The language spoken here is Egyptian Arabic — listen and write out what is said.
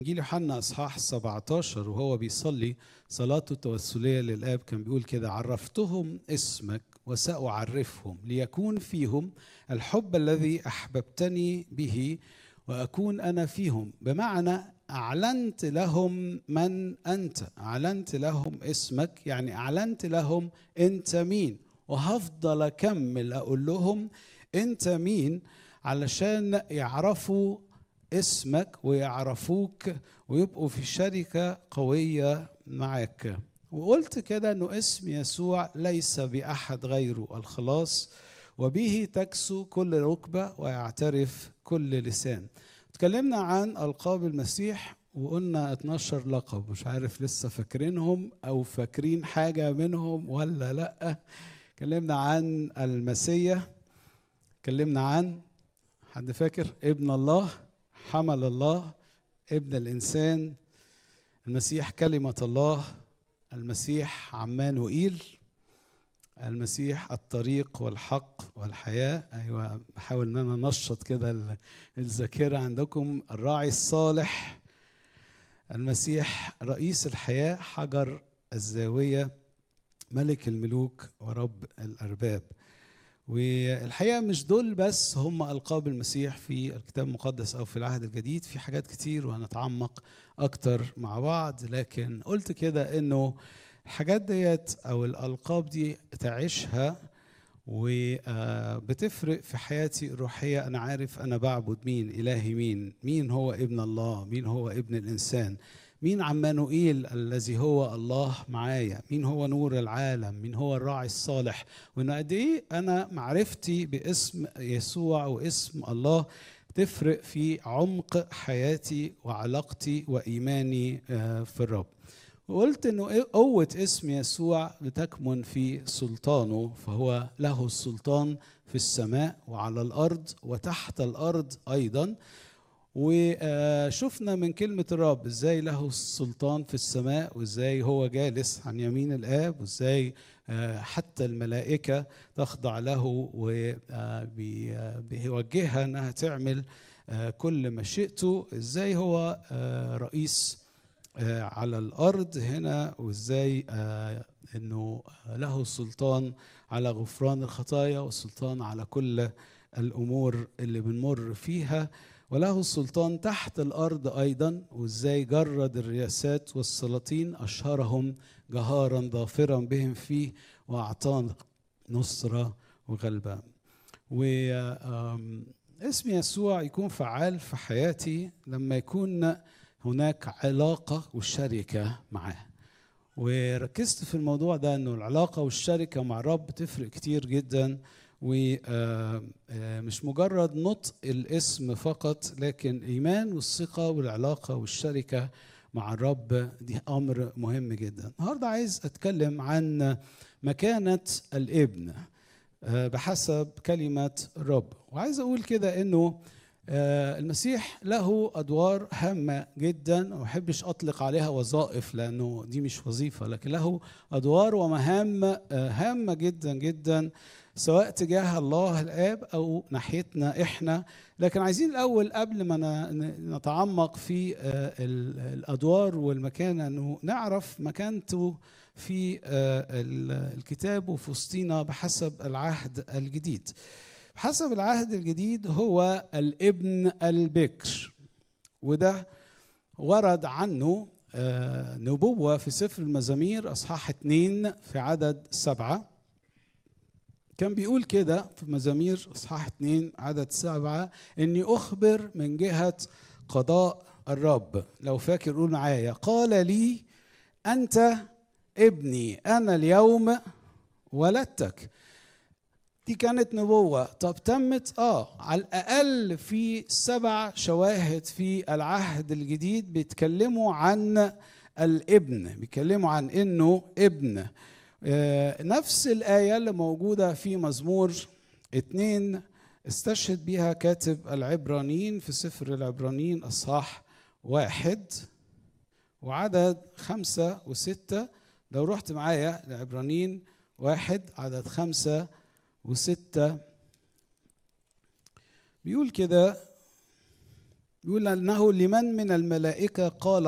انجيل يوحنا اصحاح 17 وهو بيصلي صلاته التوسليه للاب كان بيقول كده عرفتهم اسمك وساعرفهم ليكون فيهم الحب الذي احببتني به واكون انا فيهم بمعنى اعلنت لهم من انت اعلنت لهم اسمك يعني اعلنت لهم انت مين وهفضل اكمل اقول لهم انت مين علشان يعرفوا اسمك ويعرفوك ويبقوا في شركة قوية معك وقلت كده انه اسم يسوع ليس بأحد غيره الخلاص وبه تكسو كل ركبة ويعترف كل لسان تكلمنا عن ألقاب المسيح وقلنا 12 لقب مش عارف لسه فاكرينهم أو فاكرين حاجة منهم ولا لأ اتكلمنا عن المسيح اتكلمنا عن حد فاكر ابن الله حمل الله ابن الانسان المسيح كلمه الله المسيح عمانوئيل المسيح الطريق والحق والحياه ايوه بحاول ان انا انشط كده الذاكره عندكم الراعي الصالح المسيح رئيس الحياه حجر الزاويه ملك الملوك ورب الارباب والحقيقه مش دول بس هم القاب المسيح في الكتاب المقدس او في العهد الجديد في حاجات كتير وهنتعمق اكتر مع بعض لكن قلت كده انه الحاجات ديت او الالقاب دي تعيشها وبتفرق في حياتي الروحيه انا عارف انا بعبد مين الهي مين مين هو ابن الله مين هو ابن الانسان مين عمانوئيل الذي هو الله معايا مين هو نور العالم مين هو الراعي الصالح وان قد ايه انا معرفتي باسم يسوع واسم الله تفرق في عمق حياتي وعلاقتي وايماني في الرب وقلت انه قوه اسم يسوع بتكمن في سلطانه فهو له السلطان في السماء وعلى الارض وتحت الارض ايضا وشفنا من كلمة الرب ازاي له السلطان في السماء وازاي هو جالس عن يمين الآب وازاي حتى الملائكة تخضع له وبيوجهها انها تعمل كل مشيئته ازاي هو رئيس على الأرض هنا وازاي انه له السلطان على غفران الخطايا والسلطان على كل الأمور اللي بنمر فيها وله السلطان تحت الارض ايضا وازاي جرد الرياسات والسلاطين اشهرهم جهارا ظافرا بهم فيه واعطانا نصره وغلبه واسم يسوع يكون فعال في حياتي لما يكون هناك علاقه وشركه معاه وركزت في الموضوع ده انه العلاقه والشركه مع الرب تفرق كتير جدا ومش مجرد نطق الاسم فقط لكن ايمان والثقه والعلاقه والشركه مع الرب دي امر مهم جدا النهارده عايز اتكلم عن مكانه الابن بحسب كلمه الرب وعايز اقول كده انه المسيح له ادوار هامه جدا وما احبش اطلق عليها وظائف لانه دي مش وظيفه لكن له ادوار ومهام هامه جدا جدا سواء تجاه الله الاب او ناحيتنا احنا لكن عايزين الاول قبل ما نتعمق في الادوار والمكانه انه نعرف مكانته في الكتاب وفي وسطينا بحسب العهد الجديد بحسب العهد الجديد هو الابن البكر وده ورد عنه نبوة في سفر المزامير أصحاح اتنين في عدد سبعة كان بيقول كده في مزامير اصحاح 2 عدد سبعة اني اخبر من جهه قضاء الرب لو فاكر قول معايا قال لي انت ابني انا اليوم ولدتك دي كانت نبوة طب تمت اه على الأقل في سبع شواهد في العهد الجديد بيتكلموا عن الابن بيتكلموا عن انه ابن نفس الآية اللي موجودة في مزمور اتنين استشهد بها كاتب العبرانيين في سفر العبرانيين أصحاح واحد وعدد خمسة وستة لو رحت معايا العبرانيين واحد عدد خمسة وستة بيقول كده يقول انه لمن من الملائكه قال